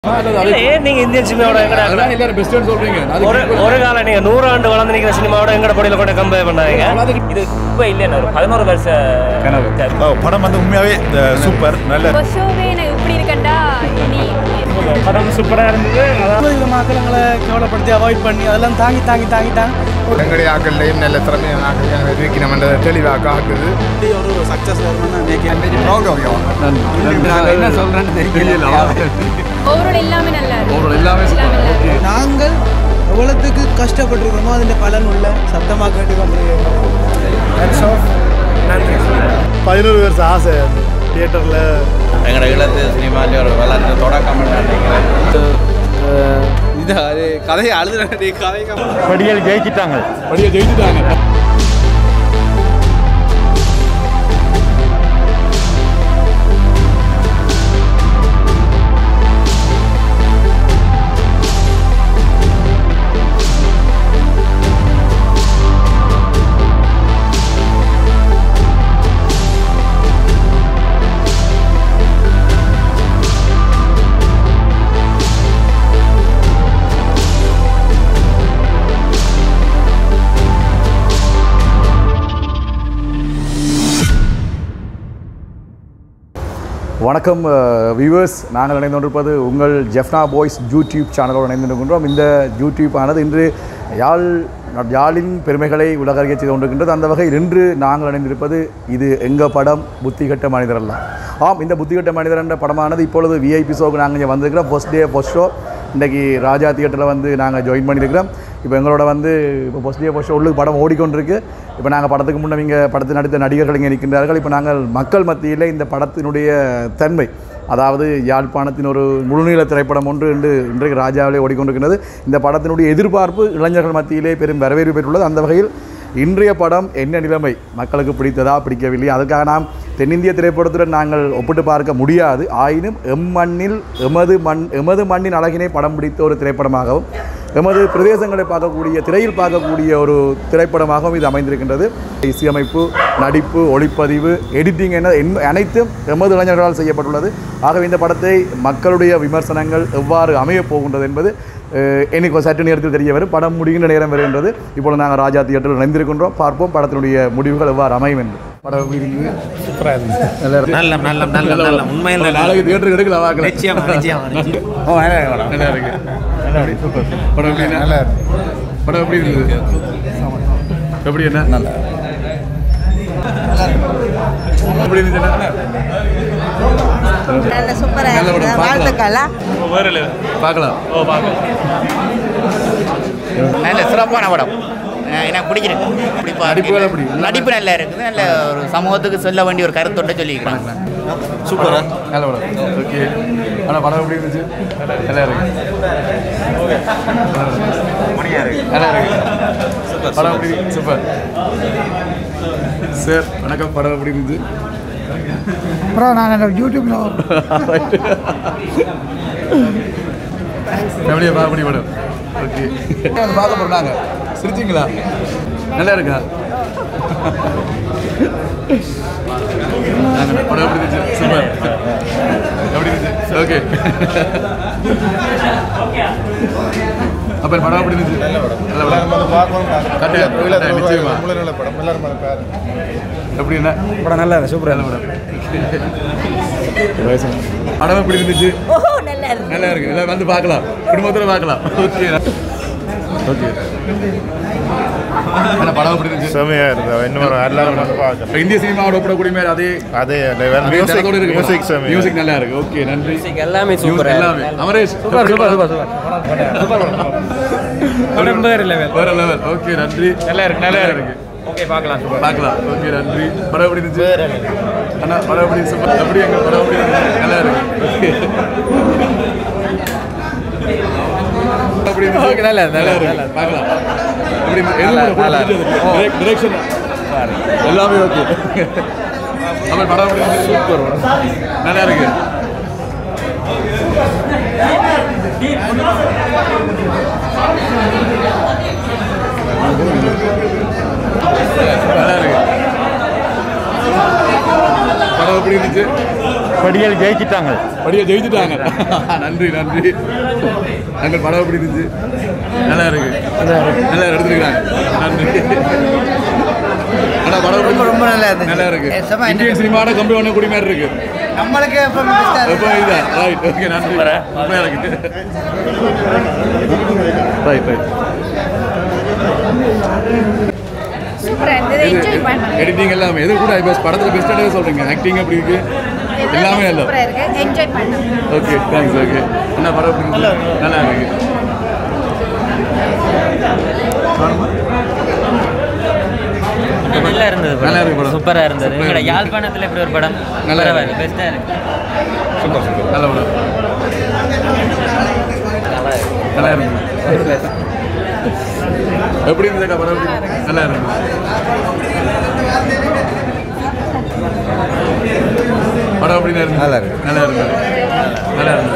இல்ல, ஏன் நீங்க இந்தியன் சினிமாவோட எங்கட அதான் எல்லாரும் பெஸ்ட்னு சொல்றீங்க அது ஒரு ஒரு காலம் நீங்க நூறு ஆண்டு வளர்ந்து நிக்கிற சினிமாவோட எங்கட பொடியில கொண்டு கம்பேர் பண்ணாங்க இது இப்ப இல்லைன்னு ஒரு பதினோரு வருஷ கனவு. ஓ, படம் வந்து உண்மையாவே அஹ், சூப்பர் நல்ல இப்போ ஷோவே எனக்கு இப்படி இருக்கண்டா இனி படம் சூப்பரா இருந்தது அதான் மக்களை கவலைப்படுத்தி அவாய்ட் பண்ணி அதெல்லாம் தாங்கி தாங்கி தாங்கி தாங்கி எங்களுடைய ஆக்கள்லையும் நல்ல திறமையான ஆக்கள் இருக்கணும்ன்றதை தெளிவாக ஆக்குது ஒரு சக்ஸஸ் வரணும்னு என்ன சொல்றேன்னு தெரியல ஓவரோட எல்லாமே நல்லா இருக்கு ஓவரால் எல்லாமே எல்லாமே super. நல்லா Okay. நாங்கள் எவ்வளோத்துக்கு கஷ்டப்பட்டிருக்கோமோ அதிൻ്റെ பலன் உள்ள சத்தமாக கேட்டுக்கொண்டிருக்கோம் பதினோரு வருஷம் ஆசை தியேட்டரில் எங்களோட இளத்து சினிமாலே ஒரு வளர்ந்து தொடக்கம் நினைக்கிறேன் இது அது கதையை அழுதுறேன் கதை படிகள் ஜெயிச்சிட்டாங்க படியை ஜெயிச்சுட்டாங்க வணக்கம் வியூவர்ஸ் நாங்கள் இணைந்து கொண்டிருப்பது உங்கள் ஜெஃப்னா பாய்ஸ் யூடியூப் சேனலோடு இணைந்து கொண்டிருக்கின்றோம் இந்த யூடியூப் ஆனது இன்று யாழ் யாழின் பெருமைகளை உலகறிய செய்து கொண்டிருக்கின்றது அந்த வகையில் இன்று நாங்கள் இணைந்திருப்பது இது எங்கள் படம் புத்திகட்ட மனிதர் அல்ல ஆம் இந்த புத்திகட்ட மனிதர் என்ற படமானது இப்பொழுது விஐபி ஷோக்கு நாங்கள் இங்கே வந்திருக்கிறோம் ஃபர்ஸ்ட் டே ஃபர்ஸ்ட் ஷோ இன்றைக்கி ராஜா தியேட்டரில் வந்து நாங்கள் ஜாயின் பண்ணியிருக்கிறோம் இப்போ எங்களோட வந்து இப்போ ஃபர்ஸ்ட் டே ஃபர்ஸ்ட் உள்ளுக்கு படம் ஓடிக்கொண்டிருக்கு இப்போ நாங்கள் படத்துக்கு முன்னே இங்கே படத்தில் நடித்த நடிகர்கள் இங்கே நிற்கின்றார்கள் இப்போ நாங்கள் மக்கள் மத்தியில் இந்த படத்தினுடைய தன்மை அதாவது யாழ்ப்பாணத்தின் ஒரு முழுநீள திரைப்படம் ஒன்று இன்று இன்றைக்கு ராஜாவிலே ஓடிக்கொண்டிருக்கிறது இந்த படத்தினுடைய எதிர்பார்ப்பு இளைஞர்கள் மத்தியிலே பெரும் வரவேற்பு பெற்றுள்ளது அந்த வகையில் இன்றைய படம் என்ன நிலைமை மக்களுக்கு பிடித்ததா பிடிக்கவில்லை அதுக்காக நாம் தென்னிந்திய திரைப்படத்துடன் நாங்கள் ஒப்பிட்டு பார்க்க முடியாது ஆயினும் எம் மண்ணில் எமது மண் எமது மண்ணின் அழகினை படம் பிடித்த ஒரு திரைப்படமாகவும் எமது பிரதேசங்களை பார்க்கக்கூடிய திரையில் பார்க்கக்கூடிய ஒரு திரைப்படமாகவும் இது அமைந்திருக்கின்றது இசையமைப்பு நடிப்பு ஒளிப்பதிவு எடிட்டிங் என என்- அனைத்தும் எமது இளைஞர்களால் செய்யப்பட்டுள்ளது ஆகவே இந்த படத்தை மக்களுடைய விமர்சனங்கள் எவ்வாறு அமையப் போகின்றது என்பது அஹ், எனக்கு ஒரு சற்று நேரத்தில் தெரிய வரும் படம் முடிகின்ற நேரம் வருகின்றது இப்பொழுது நாங்கள் ராஜா தியேட்டரில் இணைந்திருக்கின்றோம் பார்ப்போம் படத்தினுடைய முடிவுகள் எவ்வாறு அமையும் என்று படம் எப்படி இருக்குது? நல்லா இருக்கு. நல்ல நல்ல நல்ல நல்ல உண்மையில் நல்ல நாளைக்கு தியேட்டருக்கு எடுக்கல வாக்கல நிச்சயமா நிச்சயமா நிச்சயம் ஓ நல்லா இருக்கு படம். நல்லா இருக்கு எப்படி சூப்பர் படம் எப்படி நல்லா படம் எப்படி இருந்தது எப்படி என்ன நல்லா எப்படி இருந்துச்சு நல்ல சூப்பரா நல்ல படம், இருக்குது பார்க்கலாம். வாழ்த்துக்களா பார்க்கலாம் ஓ பாக்க நல்ல சிறப்பான படம் அஹ் எனக்கு பிடிச்சிருக்கு பிடிப்பா நடிப்பு வேற எப்படி? நடிப்பு நல்லா இருக்குது நல்ல ஒரு சமூகத்துக்கு சொல்ல வேண்டிய ஒரு கருத்தொட்ட சொல்லியிருக்காங்க சூப்பரா நல்ல படம் ஓகே ஆனால் படம் எப்படி இருந்துச்சு நல்லா இருக்கு நல்லா இருக்கு படம் எப்படி சூப்பர் சார் வணக்கம் படம் எப்படி இருந்துச்சு அப்புறம் நான் யூடியூப்ல ஃபேமிலியை பார்க்க முடியும் மேடம் ஓகே வந்து பார்க்க போகிறோம் நாங்கள் சிரிச்சிங்களா நல்லா இருக்கா நாங்கள் படம் எப்படி இருந்துச்சு சூப்பர் எப்படி இருந்துச்சு ஓகே அப்போ படம் எப்படி இருந்துச்சு நல்ல படம் கட்டு கட்டு, நிச்சயமா எப்படி என்ன படம் நல்லா இருக்கு சூப்பரா நல்ல படம் படம் எப்படி இருந்துச்சு ஓ நல்லா இருக்கு நல்லா இருக்கு எல்லாம் வந்து பார்க்கலாம் குடும்பத்தில் பார்க்கலாம் ஓகே ஓகே ஆனால் படம் எப்படி இருந்துச்சு செமையா இருந்தது இன்னும் ஒரு எல்லாரும் வந்து பார்க்கலாம் இப்போ இந்திய சினிமாவோட ஒப்பிடக்கூடிய மாதிரி அதே அதே லெவல் அதே மியூசிக் தரத்தோட இருக்கு மியூசிக் செமையா மியூசிக் நல்லா இருக்கு ஓகே நன்றி எல்லாமே Music சூப்பரா எல்லாமே Amresh super super super super படம் வேற லெவல் வேற லெவல் ஓகே நன்றி நல்லா இருக்கு நல்லா நல்லா இருக்கு இருக்கு ஓகே பார்க்கலாம் சூப்பர் பார்க்கலாம் ஓகே நன்றி படம் எப்படி இருந்துச்சு அண்ணா படம் எப்படி சூப்பர் எப்படி எங்க படம் எப்படி இருந்துச்சு நல்லா இருக்கு Okay. எப்படி இருந்துச்சு Okay, நல்லா இருக்கு, நல்லா நல்லா இருக்கு பார்க்கலாம் எப்படி எது டிரெக்ஷன் எல்லாமே ஓகே அப்புறம் படம் எப்படி இருந்துச்சு சூப்பர் நல்லா இருக்கு நல்லா இருக்கு படம் எப்படி இருந்துச்சு படிகள் ஜெயிச்சிட்டாங்க படியை ஜெயிச்சுட்டாங்க நன்றி நன்றி நாங்கள் படம் எப்படி இருந்துச்சு நல்லா இருக்கு நல்லா எடுத்துருக்காங்க நன்றி ஆனா படம் ரொம்ப ரொம்ப நல்லா இருந்துச்சு. நல்லா இருக்கு ஏ, செம இந்தியன் சினிமாவோட கம்பி ஒன்று கூடிய மாதிரி இருக்கு நம்மளுக்கு எப்போ பெஸ்ட்டாக எப்போ இதுதான் ரைட் ஓகே நன்றி உண்மையா இருக்கு ரைட் ரைட் சூப்பரா இருந்தது என்ஜாய் பண்ணேன் எடிட்டிங் எல்லாமே எது கூட இப்போ படத்தில் பெஸ்ட்டாக சொல்றீங்க ஆக்டிங் அப்படி இருக்கு எல்லாமே நல்லா சூப்பரா இருக்கு என்ஜாய் பண்ணேன் ஓகே தேங்க்ஸ் ஓகே என்ன படம் எப்படி இருந்துச்சு? நல்லா இருக்கு நல்லா இருந்தது நல்லா இருக்கு படம். சூப்பரா இருந்தது சூப்பரா எங்கட இருக்கு. யாழ்ப்பாணத்துல இப்படி ஒரு படம் நல்லா நல்லா இருக்கு. பெஸ்டா இருக்கு சூப்பர் சூப்பர் நல்ல படம் நல்லா இருக்கு எப்படி இருந்ததுக்கா படம் எப்படி? நல்லா இருக்கு படம் எப்படி இருந்துச்சு நல்லா இருக்கு நல்லா இருக்கு நல்லா இருக்கு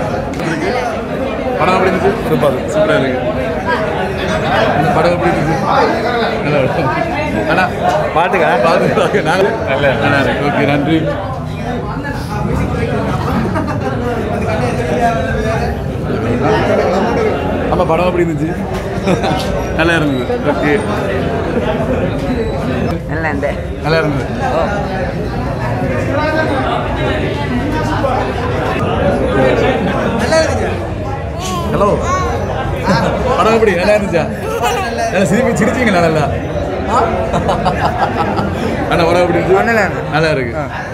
படம் எப்படி இருந்துச்சு சூப்பர் சூப்பராக இருக்கு இந்த படம் எப்படி இருந்துச்சு நல்லா இருக்கு அண்ணா பாட்டுக்கா பாட்டு நாங்கள் நல்லா நல்லா இருக்கு ஓகே நன்றி ஆமா படம் எப்படி இருந்துச்சு நல்லா இருந்தது ஓகே நல்லா இருந்தேன் நல்லா இருந்தது ஹலோ படம் எப்படி நல்லா இருந்துச்சா நல்லா சிரிப்பி சிரிச்சிங்களா நல்லா அண்ணா படம் எப்படி இருந்துச்சு நல்லா இருக்கு. நல்லா இருக்கு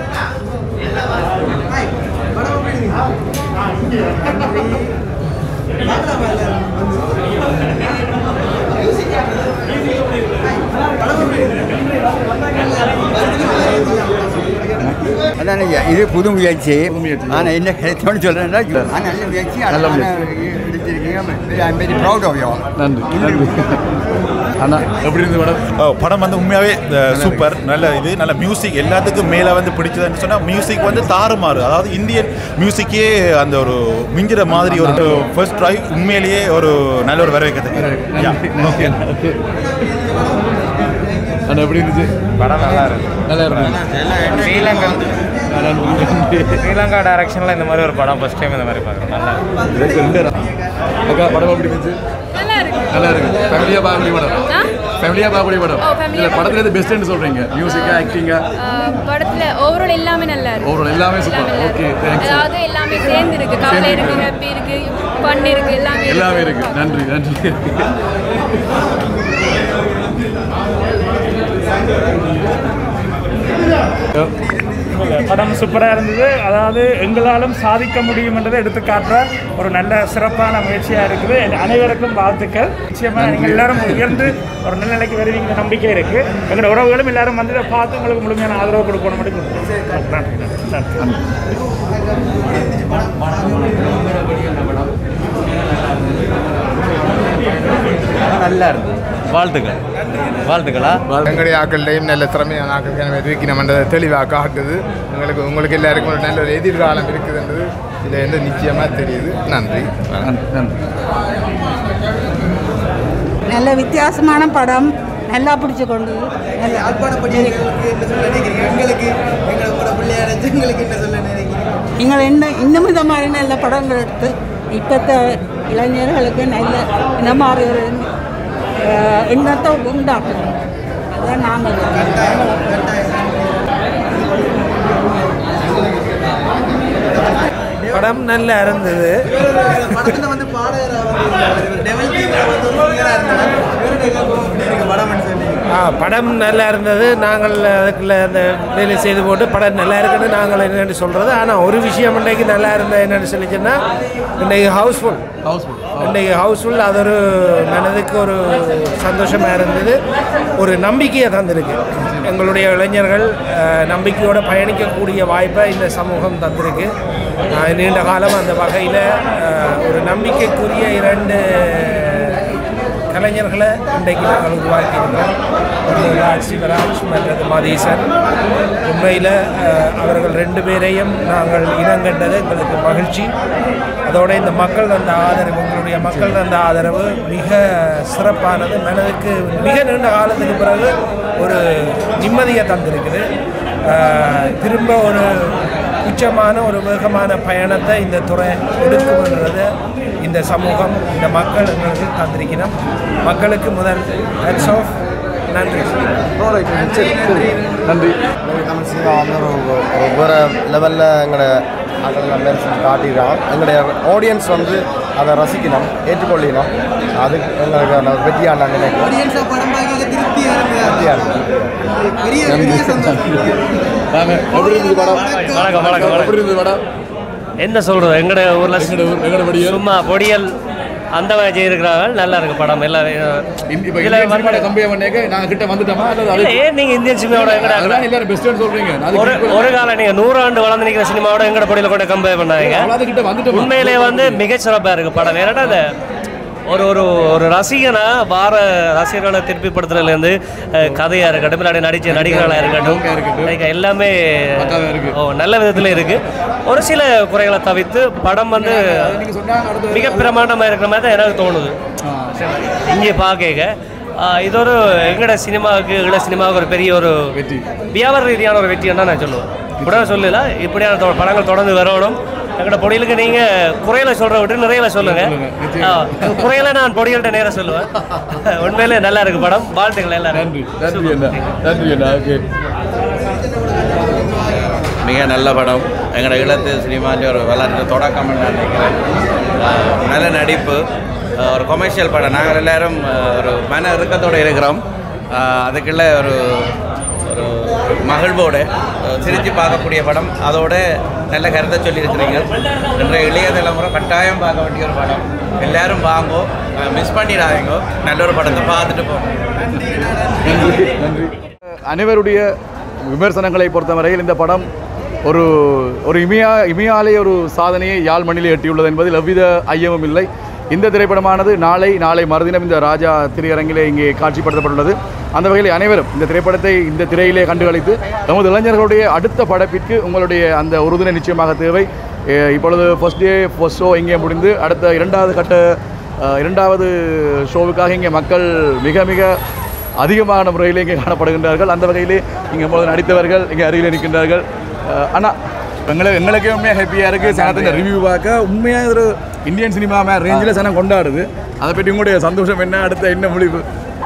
அதான் ஐயா, இது புது முயற்சி புது முயற்சி. ஆனால் என்ன கிடைச்சோன்னு சொல்கிறேன்னா நல்ல முயற்சி நல்ல அழகான முயற்சி. எடுத்திருக்கீங்க I am very proud of you நன்றி நன்றி அண்ணா எப்படி இருந்தது படம் ஓ, படம் வந்து உண்மையாகவே சூப்பர் நல்ல இது நல்ல மியூசிக் எல்லாத்துக்கும் மேலே வந்து பிடிச்சதுன்னு சொன்னால் மியூசிக் வந்து தாறுமாறு அதாவது இந்தியன் மியூசிக்கே அந்த ஒரு மிஞ்சிற மாதிரி ஒரு ஃபர்ஸ்ட் ட்ரை உண்மையிலேயே ஒரு நல்ல ஒரு வரவேற்கிறது நன்றி நன்றி அண்ணா எப்படி இருந்துச்சு படம் நல்லா இருக்கு நல்லா இருந்துச்சு ஸ்ரீலங்கா நன்றி ஸ்ரீலங்கா டைரக்ஷன்ல இந்த மாதிரி ஒரு படம் ஃபர்ஸ்ட் டைம் இந்த மாதிரி பார்க்குறோம் நல்லா இருக்கு ரெண்டு ரெண்டு அக்கா படம் எப்படி இருந்துச்சு நல்லா இருக்கு நல்லா இருக்கு ஃபேமிலியா பார்க்கக்கூடிய படம் ஆ? ஃபேமிலியா பார்க்கக்கூடிய படம் ஓ, family ஆ இல்ல படத்துல இருந்து பெஸ்ட்னு சொல்றீங்க மியூசிக்கா ஆக்டிங்கா ஆஹ் படத்துல ஓவரால் எல்லாமே நல்லா இருக்கு Overall எல்லாமே super. எல்லாமே நல்லா Okay, இருக்கு. thanks. அதாவது எல்லாமே சேர்ந்து இருக்கு கவலை சேர்ந்து இருக்கு இருக்கு. ஹாப்பி இருக்கு ஃபன் இருக்கு எல்லாமே எல்லாமே இருக்கு நன்றி நன்றி படம் சூப்பராக இருந்தது அதாவது எங்களாலும் சாதிக்க முடியும் என்றதை எடுத்து காட்டுற ஒரு நல்ல சிறப்பான முயற்சியாக இருக்குது எங்க அனைவருக்கும் வாழ்த்துக்கள் நிச்சயமாக நீங்கள் எல்லாரும் உயர்ந்து ஒரு நல்ல நிலைக்கு வருவீங்க நம்பிக்கை இருக்கு எங்களோட உறவுகளும் எல்லாரும் வந்து இதை பார்த்து உங்களுக்கு முழுமையான ஆதரவு கொடுக்கணும் மட்டும் கொடுக்கணும். நன்றி நன்றி நன்றி நல்லா இருக்கு வாழ்த்துக்கள் வாழ்த்துக்களா எங்களுடைய ஆக்கள்டையும் நல்ல திறமையான ஆக்கள் இருக்கணும்ன்றதை தெளிவாக காட்டுது எங்களுக்கு உங்களுக்கு எல்லாருக்கும் ஒரு நல்ல ஒரு எதிர்காலம் இருக்குதுன்றது இதில் வந்து நிச்சயமாக தெரியுது நன்றி நன்றி நல்ல வித்தியாசமான படம் நல்லா பிடிச்சு கொண்டு நல்ல யாழ்ப்பாண படிக்கிறவங்களுக்கு என்ன சொல்ல நினைக்கிறீங்க எங்களுக்கு எங்களோட பிள்ளையார எங்களுக்கு என்ன சொல்ல நினைக்கிறீங்க நீங்கள் என்ன இன்னும் இந்த மாதிரி நல்ல படங்கள் எடுத்து இப்பத்த இளைஞர்களுக்கு நல்ல இந்த மாதிரி ஒரு அஹ், எண்ணத்தை உண்டாக்கணும் அதான் நாங்கள் படம் நல்லா இருந்தது படத்துல வந்து பாடகராக வந்து டெவல் வந்து ஒரு சிங்கராக இருந்தார் வேறு படம் சொல்லி ஆ படம் நல்லா இருந்தது நாங்கள் அதுக்குள்ள அந்த வேலை செய்து போட்டு படம் நல்லா இருக்குன்னு நாங்கள் என்னென்னு சொல்கிறது ஆனால் ஒரு விஷயம் இன்றைக்கு நல்லா இருந்தது என்னென்னு சொல்லிச்சுன்னா இன்றைக்கு ஹவுஸ்ஃபுல் ஹவுஸ்ஃபுல் இன்றைக்கு ஹவுஸ்ஃபுல் அது ஒரு மனதுக்கு ஒரு சந்தோஷமாக இருந்தது ஒரு நம்பிக்கையை தந்திருக்கு எங்களுடைய இளைஞர்கள் அஹ், நம்பிக்கையோடு பயணிக்கக்கூடிய வாய்ப்பை இந்த சமூகம் தந்திருக்கு அஹ், நீண்ட காலம் அந்த வகையில் ஒரு நம்பிக்கைக்குரிய இரண்டு கலைஞர்களை இன்றைக்கு நாங்கள் உருவாக்கியிருக்கிறோம் ஒன்று ராஜ் சிவராஜ் மற்றது மதீசன் உண்மையில் அஹ், அவர்கள் ரெண்டு பேரையும் நாங்கள் இனங்கண்டது எங்களுக்கு மகிழ்ச்சி அதோட இந்த மக்கள் தந்த ஆதரவு உங்களுடைய மக்கள் தந்த ஆதரவு மிக சிறப்பானது மனதுக்கு மிக நீண்ட காலத்துக்கு பிறகு ஒரு நிம்மதியை தந்திருக்குது அஹ், திரும்ப ஒரு உச்சமான ஒரு வேகமான பயணத்தை இந்த துறை எடுக்கும்ன்றது இந்த சமூகம் இந்த மக்கள் எங்களுக்கு தந்திருக்கணும் மக்களுக்கு முதல் ஹெட்ஸ் ஆஃப் நன்றி நன்றி தமிழ் சினிமா வந்து ஒரு ஒரு வேறு லெவலில் எங்களோட அதெல்லாம் மெரிசல் காட்டியிருக்காங்க எங்களுடைய ஆடியன்ஸ் வந்து அதை ரசிக்கணும் ஏற்றுக்கொள்ளணும் அது எங்களுக்கு அந்த வெற்றியாக நான் நினைக்கிறேன் ஆடியன்ஸாக படம் பார்க்க திருப்தியாக வெற்றியாக இருக்கு பெரிய பெரிய சந்தோஷம் வாங்க எப்படி இருந்தது படம் வணக்கம் வணக்கம் எப்படி இருந்தது படம் என்ன சொல்றது எங்கட ஊர்ல எங்கட ஊர் எங்கட பொடியல் சும்மா பொடியல் அந்த மாதிரி செய்திருக்கிறாங்க நல்லா இருக்கு படம் எல்லாம் இப்போ இதுல இந்தியன் சினிமாவோட வந்து- கம்பேர் பண்ணேக்க நாங்கள் கிட்ட வந்துட்டோமா அல்லது இல்ல, அது ஏன் நீங்க இந்தியன் சினிமாவோட எங்கட அதெல்லாம் எல்லாரும் பெஸ்ட்னு சொல்றீங்க நான் ஒரு அதுக்கு ஒரு காலம் நீங்க நூறாண்டு வளர்ந்து நிக்கிற சினிமாவோட எங்கட பொடியில கொண்டு கம்பேர் பண்ணாங்க அவ்வளவு கிட்ட வந்துட்டோமா உண்மையிலே வந்து மிகச்சிறப்பா இருக்கு படம் ஏன்னா அந்த ஒரு ஒரு ஒரு ரசிகனா வார ரசிகர்களை திருப்பிப்படுத்துறதுலேருந்து கதையாக இருக்கட்டும் இல்லாட்டி நடிச்ச நடிகர்களாக இருக்கட்டும் like எல்லாமே பக்காவா இருக்கு. ஓ நல்ல விதத்தில் இருக்கு ஒரு சில குறைகளை தவிர்த்து படம் வந்து நீங்க சொன்னாங்க அடுத்த மிக பிரமாண்டமாக இருக்கிற மாதிரி தான் எனக்கு தோணுது இங்கே பார்க்க இது ஒரு எங்கட சினிமாவுக்கு எங்கட சினிமாவுக்கு ஒரு பெரிய ஒரு வெற்றி வியாபார ரீதியான ஒரு வெற்றின்னு தான் நான் சொல்லுவேன் உடனே சொல்லல இப்படியான தொ- படங்கள் தொடர்ந்து வரணும் எங்களோட பொடிகளுக்கு நீங்க குறையில சொல்ற விட்டு நிறையில சொல்லுங்க ஆ, குறையில நான் பொடிகள்கிட்ட நேரம் சொல்லுவேன் உண்மையிலே நல்லா இருக்கு படம் வாழ்த்துக்கள் எல்லாரும் நன்றி நன்றி அண்ணா நன்றி அண்ணா ஓகே மிக நல்ல படம் எங்களோட ஈழத்து சினிமாவில் ஒரு வளர்ந்த தொடக்கம் நான் நினைக்கிறேன் ஆஹ் நல்ல நடிப்பு ஆஹ் ஒரு கொமர்ஷியல் படம் நாங்கள் எல்லாரும் ஆஹ் ஒரு மன இறுக்கத்தோடு இருக்கிறோம் ஆஹ் அதுக்குள்ள ஒரு ஒரு மகிழ்வோடு ஆஹ் சிரித்து பார்க்கக்கூடிய படம் அதோட நல்ல கருத்தை சொல்லியிருக்கிறீங்க இன்றைய இளைய தலைமுறை கட்டாயம் பார்க்க வேண்டிய ஒரு படம் எல்லாரும் வாங்கோ மிஸ் பண்ணிடாதீங்கோ நல்ல ஒரு படத்தை பார்த்துட்டு போங்க நன்றி நன்றி அனைவருடைய விமர்சனங்களை பொறுத்தவரையில் இந்த படம் ஒரு ஒரு இமையா இமையாலே ஒரு சாதனையை யாழ் மண்ணிலே எட்டியுள்ளது என்பதில் எவ்வித ஐயமும் இல்லை இந்த திரைப்படமானது நாளை நாளை மறுதினம் இந்த ராஜா திரையரங்கிலே இங்கே காட்சிப்படுத்தப்பட்டுள்ளது அந்த வகையில் அனைவரும் இந்த திரைப்படத்தை இந்த திரையிலே கண்டுகளித்து நமது இளைஞர்களுடைய அடுத்த படப்பிற்கு உங்களுடைய அந்த உறுதுணை நிச்சயமாக தேவை எ, இப்பொழுது ஃபர்ஸ்ட் டே ஃபர்ஸ்ட் ஷோ இங்கே முடிந்து அடுத்த இரண்டாவது கட்ட அஹ், இரண்டாவது ஷோவுக்காக இங்கே மக்கள் மிக மிக அதிகமான முறையில் இங்கே காணப்படுகின்றார்கள் அந்த வகையிலே இங்கே முதல் நடித்தவர்கள் இங்கே அருகில் நிற்கின்றார்கள் அஹ் அண்ணா எங்களுக்கு எங்களுக்கே உண்மையாக ஹாப்பியாக இருக்குது சனத்தின் ரிவ்யூ பார்க்க உண்மையாக ஒரு இந்தியன் சினிமா மே ரேஞ்சில் சனம் கொண்டாடுது அதை பற்றி உங்களுடைய சந்தோஷம் என்ன அடுத்த என்ன முடிவு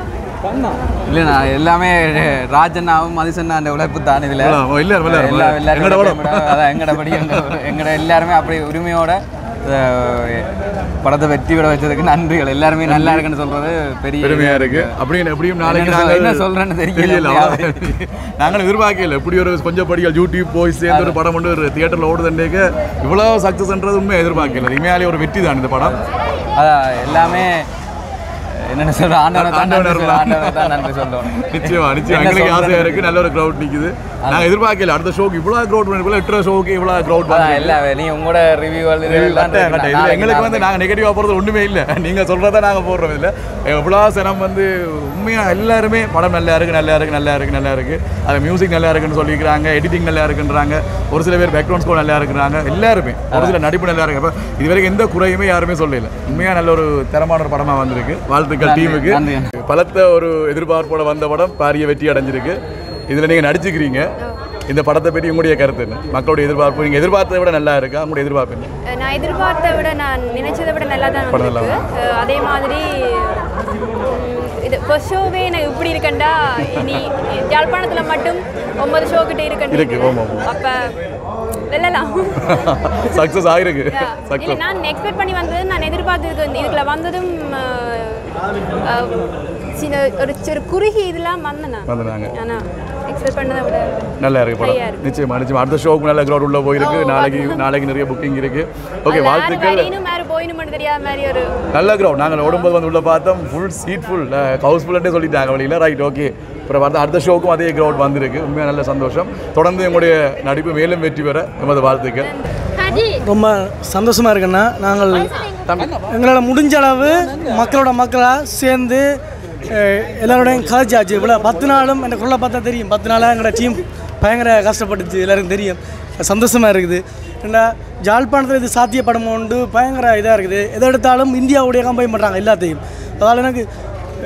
இல்லைண்ணா எல்லாமே ராஜண்ணாவும் மதிசண்ணா அந்த உழைப்பு தான் இதில் இல்ல, இல்ல, இல்ல, இல்ல. எல்லா எல்லாரும் எங்கட படம். அதான் எங்கட படி எங்க- எங்கட எல்லாருமே அப்படி உரிமையோட அஹ், படத்தை வெற்றி விட வச்சதுக்கு நன்றிகள் எல்லாருமே நல்லா இருக்குன்னு சொல்றது பெரிய பெருமையா இருக்கு அப்படின்னு எப்படியும் நாளைக்கு என்னடா, நாங்கள் என்ன சொல்றேன்னு தெரியல. தெரியல நாங்கள் எதிர்பார்க்கல இப்படி ஒரு கொஞ்சம் படிகள் யூடியூப் போய் சேர்ந்து ஒரு படம் கொண்டு ஒரு தியேட்டரில் ஓடுதுன்றேக்கு இவ்வளோ சக்ஸஸ்ன்றது உண்மை எதிர்பார்க்கல உண்மையாலே ஒரு வெற்றி தான் இந்த படம் அதான் எல்லாமே என்னென்ன சொல்ற ஆண்டவனை தான் நன்றி ஆண்டவனை சொல்ல- ஆண்டவனை தான் நன்றி சொல்லணும் நிச்சயமா நிச்சயம் என்ன எங்களுக்கு ஆசையா சொல்றது? இருக்கு நல்ல ஒரு க்ரௌட் நிக்குது நாங்க எதிர்பார்க்கல அடுத்த ஷோக்கு இவ்வளவு க்ரௌட் பண்ணி எட்டு ஷோக்கு இவ்வளவு க்ரௌட் அதான் இல்ல நீ உங்களோட ரிவ்யூ இதுல எங்களுக்கு வந்து நாங்க நெகட்டிவா போறது ஒண்ணுமே இல்ல நீங்க சொல்றத நாங்க போடுறோம் இல்ல எவ்வளவு சனம் வந்து உண்மையா எல்லாருமே படம் நல்லா இருக்கு நல்லா இருக்கு நல்லா இருக்கு நல்லா இருக்கு அது மியூசிக் நல்லா இருக்குன்னு சொல்லிக்கிறாங்க எடிட்டிங் நல்லா இருக்குன்றாங்க ஒரு சில பேர் பேக்ரவுண்ட் ஸ்கோர் நல்லா இருக்கிறாங்க எல்லாருமே ஒரு சில நடிப்பு நல்லா இருக்கு அப்ப இது வரைக்கும் எந்த குறையுமே யாருமே சொல்லல உண்மையா நல்ல ஒரு தரமான ஒரு படமா வந்திருக்கு வாழ்த்துக்கள் நன்றி, டீமுக்கு நன்றி. பலத்த ஒரு எதிர்பார்ப்போட வந்த படம் பாரிய வெற்றி அடைஞ்சிருக்கு இதுல நீங்க நடிச்சுக்கிறீங்க இந்த படத்தை பற்றி உங்களுடைய கருத்து என்ன மக்களுடைய எதிர்பார்ப்பு நீங்க எதிர்பார்த்ததை விட நல்லா இருக்கா உங்களுடைய எதிர்பார்ப்பு என்ன நான் எதிர்பார்த்த விட நான் நினைச்சதை விட நல்லா தான் படம் நல்லா வந்திருக்கு அஹ் அதே மாதிரி உம், இது ஃபர்ஸ்ட் ஷோவே எனக்கு இப்படி இருக்கண்டா இனி யாழ்ப்பாணத்தில் மட்டும் ஒன்பது ஷோ கிட்ட இருக்கண்டா இருக்கு, ஆமா, ஆமா. அப்போ வெல்லலாம் சக்ஸஸ் ஆகிருக்கு இல்லை சக்ஸஸ் நான் எக்ஸ்பெக்ட் பண்ணி வந்தது நான் எதிர்பார்த்தது வந்து இதுக்குள்ள வந்ததும் அஹ், அஹ், சின்ன ஒரு சிறு குறுகி இதெல்லாம் வந்தேன் நான் வந்தாங்க ஆனால் எக்ஸ்பெக்ட் பண்ணதை விட நல்லா இருக்கு ஹையா படம் இருக்கு. நிச்சயமா நிச்சயமா அடுத்த ஷோக்கு நல்ல க்ரௌட் உள்ள போயிருக்கு ஓ, நாளைக்கு பார்க்கலாம். நாளைக்கு நிறைய புக்கிங் இருக்கு ஓகே அது வாழ்த்துக்கள் யாரு வேணும் யாரு போயினும்னு தெரியாத மாதிரி ஒரு நல்ல க்ரௌட் நாங்கள் ஓடும்போது வந்து உள்ள பார்த்தோம் ஃபுல் சீட் ஃபுல் ஹவுஸ்ஃபுல்லே சொல்லிட்டாங்க வழியில் ரைட் ஓகே அப்புறம் பார்த்தா அடுத்த ஷோக்கும் அதே க்ரௌட் வந்திருக்கு உண்மையாக நல்ல சந்தோஷம் தொடர்ந்து எங்களுடைய நடிப்பு மேலும் வெற்றி பெற எமது வாழ்த்துக்கள் ரொம்ப சந்தோஷமாக இருக்குண்ணா நாங்கள் எங்களால் முடிஞ்ச அளவு மக்களோட மக்களாக சேர்ந்து அஹ், எல்லாரோடையும் கதைச்சாச்சு இவ்வளோ பத்து நாளும் எனக்கு உள்ள பார்த்தா தெரியும் பத்து நாளாக எங்களோட டீம் பயங்கர கஷ்டப்பட்டுச்சு எல்லாருக்கும் தெரியும் சந்தோஷமாக இருக்குது ஏன்னா ஜாழ்ப்பாணத்தில் இது சாத்தியப்படும் உண்டு பயங்கர இதாக இருக்குது எதை எடுத்தாலும் இந்தியாவுடைய கம்பைன் பண்ணுறாங்க எல்லாத்தையும் அதனால் எனக்கு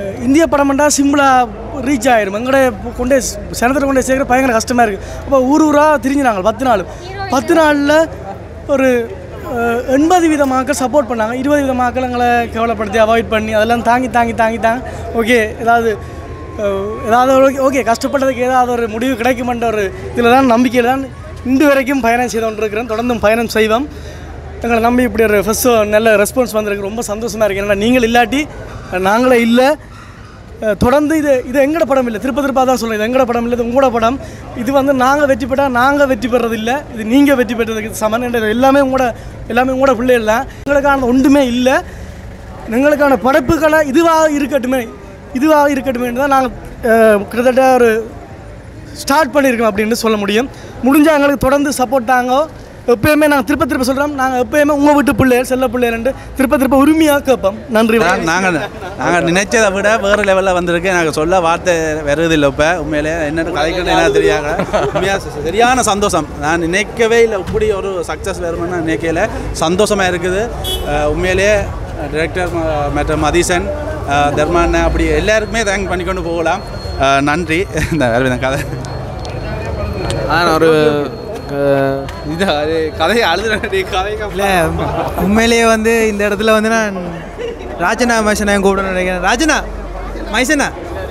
அஹ், இந்திய படம்ண்டா சிம்பிளாக ரீச் ஆயிரும் எங்கட கொண்டே சனத்தில் கொண்டே சேர்க்குற பயங்கர கஷ்டமாக இருக்குது அப்போ ஊர் ஊராக திரிஞ்சினாங்க பத்து நாள் பத்து நாளில் ஒரு அஹ், எண்பது வித மக்கள் சப்போர்ட் பண்ணாங்க இருபது வித மக்கள் எங்களை கேவலப்படுத்தி அவாய்ட் பண்ணி அதெல்லாம் தாங்கி தாங்கி தாங்கி தாங்க ஓகே ஏதாவது அஹ், ஏதாவது ஒரு ஓகே கஷ்டப்பட்டதுக்கு ஏதாவது ஒரு முடிவு கிடைக்குமென்ற ஒரு இதில் தான் நம்பிக்கையில் தான் இன்று வரைக்கும் பயணம் செய்து கொண்டிருக்கிறேன் தொடர்ந்தும் பயணம் செய்வோம் எங்களை நம்பி இப்படி ஒரு ஃபஸ்ட்டு நல்ல ரெஸ்பான்ஸ் வந்திருக்கு ரொம்ப சந்தோஷமாக இருக்கு ஏன்னா நீங்கள் இல்லாட்டி நாங்களே இல்லை அஹ் தொடர்ந்து இது இது எங்கட படம் இல்லை திருப்ப திருப்ப தான் சொல்லுங்கள் இது எங்கட படம் இல்லை இது உங்களோட படம் இது வந்து நாங்கள் வெற்றி பெற்றால் நாங்கள் வெற்றி பெறது இல்லை இது நீங்கள் வெற்றி பெற்றதுக்கு சமன் என்ற எல்லாமே உங்களோட எல்லாமே உங்களோட பிள்ளைகள் தான் எங்களுக்கான ஒன்றுமே இல்லை எங்களுக்கான படைப்புகளை இதுவாக இருக்கட்டுமே இதுவாக இருக்கட்டுமே தான் நாங்கள் கிட்டத்தட்ட ஒரு ஸ்டார்ட் பண்ணியிருக்கோம் அப்படின்னு சொல்ல முடியும் முடிஞ்சால் எங்களுக்கு தொடர்ந்து சப்போர்ட் தாங்க எப்பயுமே நாங்கள் திருப்ப திருப்ப சொல்கிறோம் நாங்கள் எப்பயுமே உங்கள் வீட்டு பிள்ளைகள் செல்ல பிள்ளைகள் திருப்ப திருப்ப உரிமையாக கேட்போம் நன்றி நாங்கள் நாங்கள் நினைச்சதை விட வேறு லெவலில் வந்திருக்கு நாங்கள் சொல்ல வார்த்தை வருவதில்லை இப்போ உண்மையிலே என்னென்னு கதைக்கணும் என்ன தெரியாங்க உண்மையாக சரியான சந்தோஷம் நான் நினைக்கவே இல்லை இப்படி ஒரு சக்ஸஸ் வரும்னு நான் நினைக்கல சந்தோஷமாக இருக்குது அஹ் உண்மையிலேயே டிரெக்டர் மற்ற மதீசன் அஹ் தர்மான் அப்படி எல்லாருக்குமே தேங்க் பண்ணிக்கொண்டு போகலாம் அஹ் நன்றி இந்த வேறு கதை ஆனால் ஒரு அஹ், இது அது கதையை அழுதுறேன் கதை இல்லை உண்மையிலேயே வந்து இந்த இடத்துல வந்து நான் ராஜனா மைசனா கூப்பிடணும்னு நினைக்கிறேன் ராஜனா மைசனா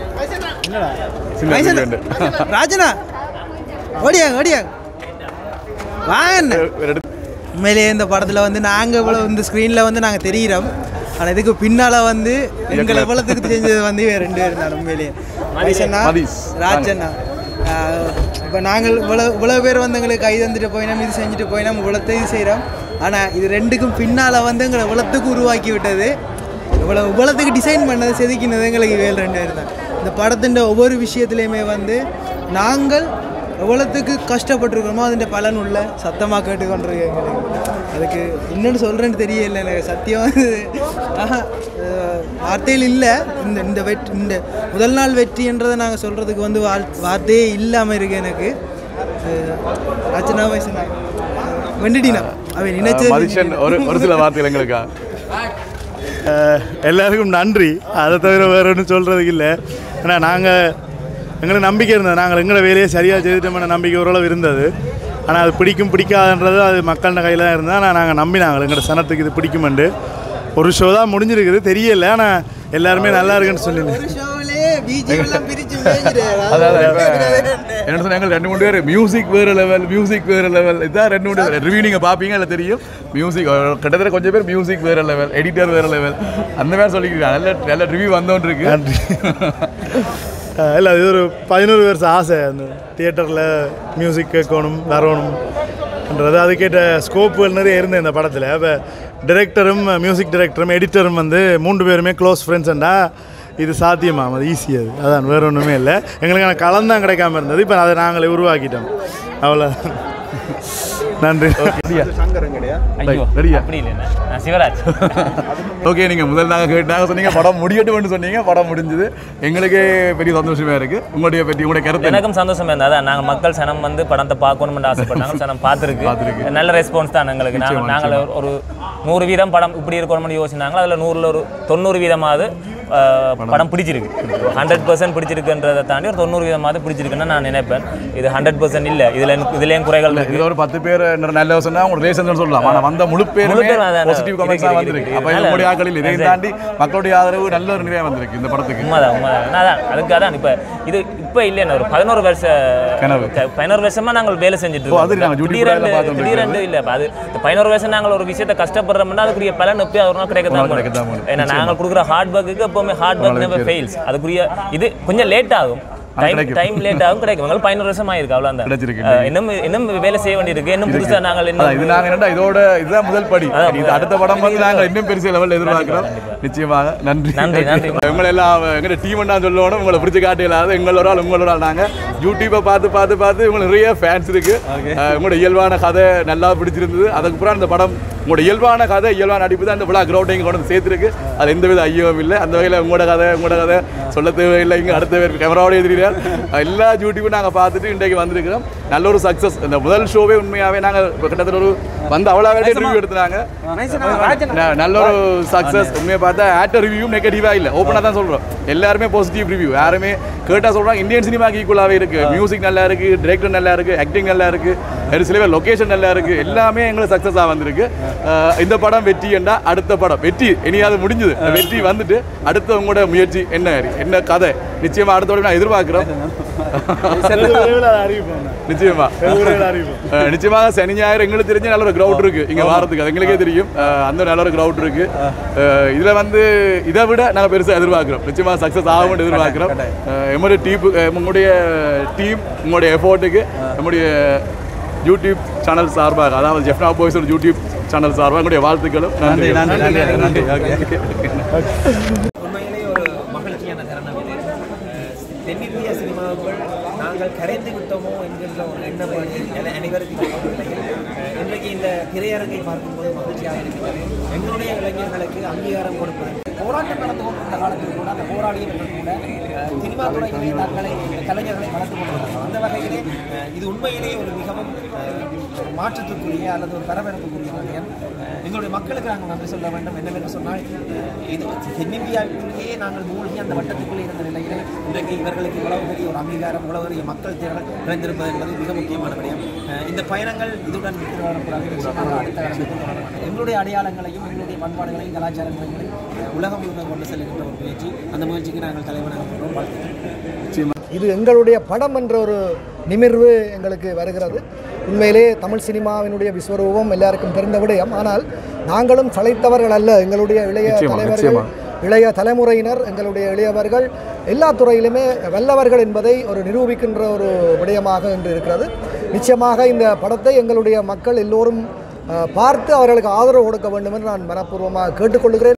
மைசனா ராஜனா ஓடியாங்க ஓடியாங்க வாங்க உண்மையிலேயே இந்த படத்தில் வந்து நாங்கள் இவ்வளோ இந்த ஸ்க்ரீனில் வந்து நாங்கள் தெரிகிறோம் ஆனால் இதுக்கு பின்னால் வந்து எங்களை இவ்வளோத்துக்கு செஞ்சது வந்து இவங்க ரெண்டு பேரும் தான் உண்மையிலேயே மைசனா ராஜண்ணா இப்போ நாங்கள் இவ்வளோ இவ்வளோ பேர் வந்து எங்களுக்கு கை தந்துட்டு போயினோம் இது செஞ்சுட்டு போயினோம் இவ்வளோத்தை இது செய்கிறோம் ஆனால் இது ரெண்டுக்கும் பின்னால் வந்து எங்களை இவ்வளோத்துக்கு உருவாக்கி விட்டது இவ்வளோ இவ்வளோத்துக்கு டிசைன் பண்ணது செதுக்கினது எங்களுக்கு வேல் ரெண்டு பேர் தான் இந்த படத்தின் ஒவ்வொரு விஷயத்துலையுமே வந்து நாங்கள் எவ்வளோத்துக்கு கஷ்டப்பட்டிருக்கிறோமோ அதிൻ്റെ பலன் உள்ள சத்தமாக கேட்டுக்கொண்டிருக்கேன் எங்களுக்கு அதுக்கு இன்னொன்று சொல்கிறேன்னு தெரியல எனக்கு சத்தியம் வந்து ஆஹா, அஹ், வார்த்தையில் இல்லை இந்த இந்த வெற்றி இந்த முதல் நாள் வெற்றின்றதை நாங்கள் சொல்கிறதுக்கு வந்து வார் வார்த்தையே இல்லாமல் இருக்கு எனக்கு அஹ், ரச்சனா வயசுனா வெண்டுட்டினா அவன் நினைச்சது மதிஷன் ஒரு ஒரு சில வார்த்தைகள் எங்களுக்கா அஹ், எல்லாருக்கும் நன்றி அதை தவிர வேற ஒன்றும் சொல்கிறதுக்கு இல்லை ஏன்னா நாங்கள் எங்களுக்கு நம்பிக்கை இருந்தது நாங்கள் எங்களை வேலையை சரியாக செய்துட்டோம்ன நம்பிக்கை ஓரளவு இருந்தது ஆனால் அது பிடிக்கும் பிடிக்காதுன்றது அது மக்கள்கிட்ட கையில் தான் இருந்தது ஆனால் நாங்கள் நம்பினாங்க எங்களோட சனத்துக்கு இது பிடிக்குமெண்டு ஒரு ஷோ தான் முடிஞ்சிருக்குது தெரியல ஆனால் எல்லாருமே நல்லா இருக்குன்னு சொல்லியிருந்தேன் ஷோவிலே பிஜிஎம் பிரிச்சு அதான் இப்ப என்ன சொன்னா எங்களுக்கு ரெண்டு மூணு பேர் மியூசிக் வேறு லெவல் மியூசிக் வேறு லெவல் இதான் ரெண்டு மூணு ரிவ்யூ நீங்கள் பார்ப்பீங்க இல்லை தெரியும் மியூசிக் கிட்டத்தட்ட கொஞ்சம் பேர் மியூசிக் வேறு லெவல் எடிட்டர் வேறு லெவல் அந்த மாதிரி சொல்லிக்கிறாங்க நல்ல நல்ல ரிவ்யூ வந்தோன்னு இருக்கு அஹ் இல்லை இது ஒரு பதினோரு வருஷம் ஆசை அந்த தியேட்டரில் மியூசிக் கேட்கணும் வரணும்ன்றது அதுக்கேற்ற ஸ்கோப்புகள் நிறைய இருந்தது இந்த படத்தில் இப்போ டிரெக்டரும் மியூசிக் டிரெக்டரும் எடிட்டரும் வந்து மூன்று பேருமே க்ளோஸ் ஃப்ரெண்ட்ஸ்ண்டா இது சாத்தியமாம் அது ஈஸி அது அதான் வேறு ஒன்றுமே இல்லை எங்களுக்கான களம் தான் கிடைக்காம இருந்தது இப்போ அதை நாங்களே உருவாக்கிட்டோம் அவ்வளோ நன்றி ஐயோ அப்படி இல்லைண்ணே நான் சிவராஜ் ஓகே நீங்கள் முதல் நாங்கள் கேட்டாங்க சொன்னீங்க படம் முடியட்டும்னு சொன்னீங்க படம் முடிஞ்சது எங்களுக்கே பெரிய சந்தோஷமா இருக்கு உங்களுடைய பற்றி உங்களுடைய கருத்து என்ன? எனக்கும் சந்தோஷமா இருந்தது அதான் நாங்கள் மக்கள் சனம் வந்து படத்தை பார்க்கணும்னு ஆசைப்பட்டாங்க சனம் பார்த்துருக்கு நல்ல ரெஸ்பான்ஸ் தான் எங்களுக்கு நாங்கள் நிச்சயமா, நாங்கள் ஒரு- ஒரு நூறு வீதம் படம் இப்படி இருக்கணும்னு யோசிச்சாங்க அதில் நூறில் ஒரு தொண்ணூறு வீதமாவது அஹ், படம் பிடிச்சிருக்கு ஹண்ட்ரட் பர்சன்ட் பிடிச்சிருக்குன்றதை தாண்டி ஒரு தொண்ணூறு வீதமாவது பிடிச்சிருக்குன்னு நான் நினைப்பேன் இது ஹண்ட்ரட் பர்சன்ட் இல்லை இதில் இதுலேயும் குறைகள் இருக்கு இதுல ஒரு பத்து பேர் நல்ல சொன்னா உங்களுக்கு ரேஷன் சொல்லலாம் ஆனா வந்த முழு பேருமே முழு பேரும் அதான் பாசிட்டிவ் கமெண்ட்ஸ் தான் இருக்கு, வந்திருக்கு இருக்கு. அப்ப உங்களுடைய ஆக்களில் இதையும் தாண்டி மக்களுடைய ஆதரவு நல்ல ஒரு நிறைய வந்திருக்கு இந்த படத்துக்கு உண்மைதான் உண்மைதான் நான் அதான் அதுக்கு அதான் இப்போ இது இப்போ இல்லைன்னு ஒரு பதினோரு வருஷ கனவு. க- பதினோரு வருஷமா நாங்கள் வேலை செஞ்சுட்டு ஓ, அது நாங்க இருக்கோம் duty கூட திடீரென்று பார்த்துட்டு திடீரென்று இல்லை இப்போ அது இந்த பதினோரு வருஷம் நாங்கள் ஒரு விஷயத்தை கஷ்டப்படுறோம்னா அதுக்குரிய பலன் எப்பயும் ஒரு நாள் கிடைக்க ஒரு தான் நாள் கிடைக்க தான் போகும். போகும். ஏன்னா நாங்கள் கொடுக்குற ஹார்ட் ஒர்க்குக்கு எப்பவுமே ஹார்ட் ஒரு ஒர்க் நாள் நெவர் கிடைக்கும். ஃபெயில்ஸ் அதுக்குரிய இது கொஞ்சம் லேட் ஆகும் ஆனா டைம் கிடைக்கும். டைம் லேட் ஆகும் கிடைக்கும் எங்களுக்கு பதினோரு வருஷம் ஆயிருக்கு அவ்வளோதான் கிடைச்சிருக்கு. அஹ், இன்னும் இன்னும் வேலை செய்ய வேண்டியிருக்கு இன்னும் இருக்கு. புதுசாக நாங்கள் அதான், இது நாங்க என்னடா இதோட இதுதான் முதல் படி அதான் இது அடுத்த படம் வந்து நாங்க இன்னும் பெருசு லெவல் எதிர்பார்க்கிறோம் நிச்சயமாக நன்றி நன்றி, நன்றி. உங்களை எல்லாம் எங்க டீம் என்ன சொல்லணும் உங்களை பிடிச்ச காட்டு இல்லாத எங்களோட ஆள் உங்களோட ஆள் நாங்க யூடியூப்பை பார்த்து பார்த்து பார்த்து உங்களுக்கு நிறைய ஃபேன்ஸ் இருக்கு அஹ், உங்களோட இயல்பான கதை நல்லா பிடிச்சிருந்தது அதுக்கப்புறம் இந்த படம் உங்களோட இயல்பான கதை இயல்பான நடிப்பு தான் இந்த விழா கிரௌண்டையும் கொண்டு வந்து சேர்த்துருக்கு அது எந்த வித ஐயமும் இல்லை அந்த வகையில் உங்களோட கதை உங்களோட கதை சொல்ல தேவையில்லை இங்கே அடுத்த பேர் கேமராவோட எதிரியார் எல்லா டியூட்டியும் நாங்கள் பார்த்துட்டு இன்றைக்கு வந்திருக்கிறோம் நல்ல ஒரு சக்ஸஸ் இந்த முதல் ஷோவே உண்மையாகவே நாங்கள் கிட்டத்தட்ட ஒரு வந்து அவ்வளோ வேண்டிய ரிவ்யூ எடுத்தாங்க ந- நல்ல ஒரு சக்ஸஸ் உண்மையை பார்த்தா ஆக்டர் ரிவ்யூ நெகட்டிவாக இல்லை ஓப்பனாக தான் சொல்கிறோம் எல்லாருமே பாசிட்டிவ் ரிவ்யூ யாருமே கேட்டால் சொல்கிறாங்க இந்தியன் சினிமாக்கு ஈக்குவலாகவே இருக்குது மியூசிக் நல்லா இருக்குது டிரெக்டர் நல்லா இருக்குது ஆக்டிங் நல்லா இருக்குது ஒரு சில பேர் லொக்கேஷன் நல்லா இருக்குது எல்லாமே எங்களுக்கு சக்ஸஸாக வந்திருக்கு அஹ் இந்த படம் வெற்றி என்றா அடுத்த படம் வெற்றி இனியாவது முடிஞ்சது இந்த வெற்றி வந்துட்டு அடுத்த உங்களோட முயற்சி என்ன என்ன கதை நிச்சயமாக அடுத்தோட நான் எதிர்பார்க்குறோம் நிச்சயமா அஹ் நிச்சயமாக சனி ஞாயிறு எங்களுக்கு தெரிஞ்ச நல்ல ஒரு கிரவுட் இருக்கு இங்க வாரத்துக்கு அது எங்களுக்கே தெரியும் அஹ் அந்த நல்ல ஒரு கிரவுட் இருக்கு அஹ் இதுல வந்து இதை விட நாங்க பெருசா எதிர்பார்க்கிறோம் நிச்சயமா சக்சஸ் ஆகும்னு எதிர்பார்க்கிறோம் அஹ் எம்முடைய டீம் உங்களுடைய டீம் உங்களுடைய எஃபோர்ட்டுக்கு நம்முடைய யூடியூப் சேனல் சார்பாக அதாவது ஜெஃப்னா பாய்ஸ் யூடியூப் சேனல் சார்பாக எங்களுடைய வாழ்த்துக்களும் நன்றி நன்றி, நன்றி, நன்றி. உண்மையிலே ஒரு மகிழ்ச்சியான தருணம் இது அஹ் தென்னிந்திய சினிமாவுக்குள் நாங்கள் கரைந்து விட்டோமோ என்கின்ற ஒரு எண்ணம் என- அனைவருக்கும் இருக்கும் நிலையில், அஹ் இன்றைக்கு இந்த திரையரங்கை பார்க்கும்போது மகிழ்ச்சியாக இருக்கிறது எங்களுடைய இளைஞர்களுக்கு அங்கீகாரம் கொடுப்பது போராட்டம் நடந்து கொண்டிருந்த காலத்தில் கூட அந்த போராளியவர்கள் கூட அஹ் சினிமா துறையிலே தங்களை கலைஞர்களை வளர்த்து கொண்டிருந்தார்கள் அந்த வகையிலே அஹ் இது உண்மையிலே ஒரு மிகவும் அஹ், ஒரு மாற்றத்துக்குரிய அல்லது ஒரு பரபரப்புக்குரிய விடயம் அஹ் எங்களுடைய மக்களுக்கு நாங்கள் நன்றி சொல்ல வேண்டும் என்னவென்று சொன்னால் அஹ் இது தென்னிந்தியாவிலேயே நாங்கள் மூழ்கி அந்த வட்டத்துக்குள்ளே இருந்த நிலையிலே இன்றைக்கு இவர்களுக்கு இவ்வளவு பெரிய ஒரு அங்கீகாரம் இவ்வளவு பெரிய மக்கள் திரள் நிறைந்திருப்பது என்பது மிக முக்கியமான விடயம் அஹ் இந்த பயணங்கள் இதுடன் நிறுத்தி வரக்கூடாது நிச்சயமாக அடுத்த காலத்துக்கு தொடர வேண்டும். எங்களுடைய அடையாளங்களையும் எங்களுடைய பண்பாடுகளையும் கலாச்சாரங்களையும் உலகம் முழுக்க கொண்டு செல்கின்ற ஒரு முயற்சி அந்த முயற்சிக்கு நாங்கள் தலைவனாக இருக்கிறோம் வாழ்த்துக்கிறோம் இது எங்களுடைய படம் என்ற ஒரு நிமிர்வு எங்களுக்கு வருகிறது உண்மையிலே தமிழ் சினிமாவினுடைய விஸ்வரூபம் எல்லாருக்கும் தெரிந்த விடயம் ஆனால் நாங்களும் சளைத்தவர்கள் அல்ல எங்களுடைய இளைய நிச்சயமா, தலைவர்கள் நிச்சயமா. இளைய தலைமுறையினர் எங்களுடைய இளையவர்கள் எல்லா துறையிலுமே வல்லவர்கள் என்பதை ஒரு நிரூபிக்கின்ற ஒரு விடயமாக இன்று இருக்கிறது நிச்சயமாக இந்த படத்தை எங்களுடைய மக்கள் எல்லோரும் அஹ், பார்த்து அவர்களுக்கு ஆதரவு கொடுக்க வேண்டும் என்று நான் மனப்பூர்வமாக கேட்டுக்கொள்கிறேன்